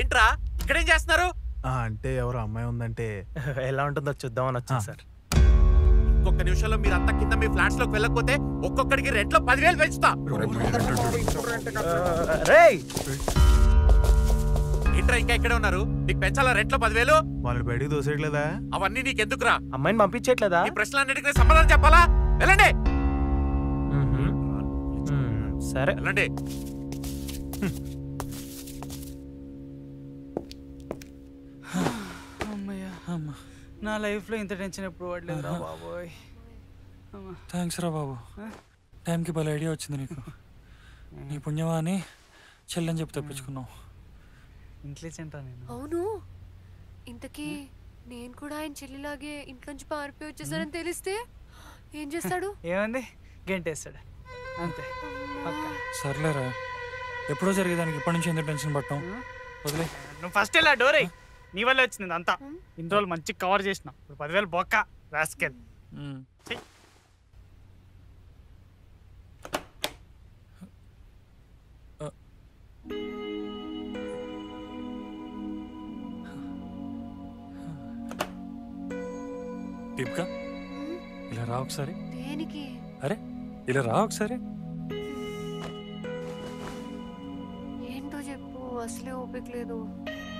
ఏంట్రా ఇక్కడేం చేస్తున్నారు ఆ, అంటే ఎవరో అమ్మాయి ఉందంటే ఎలా ఉంటుందో చూద్దామని వచ్చాను సార్ ఇంకొక నిమిషంలో మీరు అంతా కింద మీ ఫ్లాట్స్ లోకి వెళ్ళకపోతే ఒక్కొక్కడికి రెంట్లో పదివేలు పెంచుతా రేయ్ ఏంట్రా ఇంకా ఇక్కడే ఉన్నారు మీకు పెంచాలా రెంట్లో పదివేలు వాళ్ళు బయటికి దోసేయట్లేదా అవన్నీ నీకెందుకురా అమ్మాయిని పంపించట్లేదా ఈ ప్రశ్నలన్నిటికీ సమాధానం చెప్పాలా వెళ్ళండి సరే వెళ్ళండి అమ్మయ్య నా లైఫ్లో ఇంత టెన్షన్ ఎప్పుడు పడలేదురా బాబోయ్ అమ్మా. థ్యాంక్స్ రా బాబు టైంకి భలే ఐడియా వచ్చింది నీకు నీ పుణ్యమా అని చెల్లని చెప్పి తప్పించుకున్నావు ఇంటెలిజెంట్ రా నేను అవును ఇంతకీ నేను కూడా ఆయన చెల్లిలాగే ఇంట్లోంచి పారిపోయి వచ్చేసానని తెలిస్తే ఏం చేస్తాడు ఏమంది గంటేస్తాడు అంతే పక్క సర్లేరా ఎప్పుడో జరిగేదానికి ఇప్పటి నుంచి ఎందుకు టెన్షన్ పట్టాం వదిలే నువ్వు ఫస్ట్ వెళ్ళా డోరే నీ వల్ల వచ్చింది అంతా ఇన్ని రోజులు మంచి కవర్ చేసిన ఇప్పుడు పదివేలు బొక్క రాసుకెళ్ళి దీపిక ఇలా రా ఒకసారి దేనికి అరే ఇలా రా ఒకసారి ఏంటో చెప్పు అసలే ఓపిక లేదు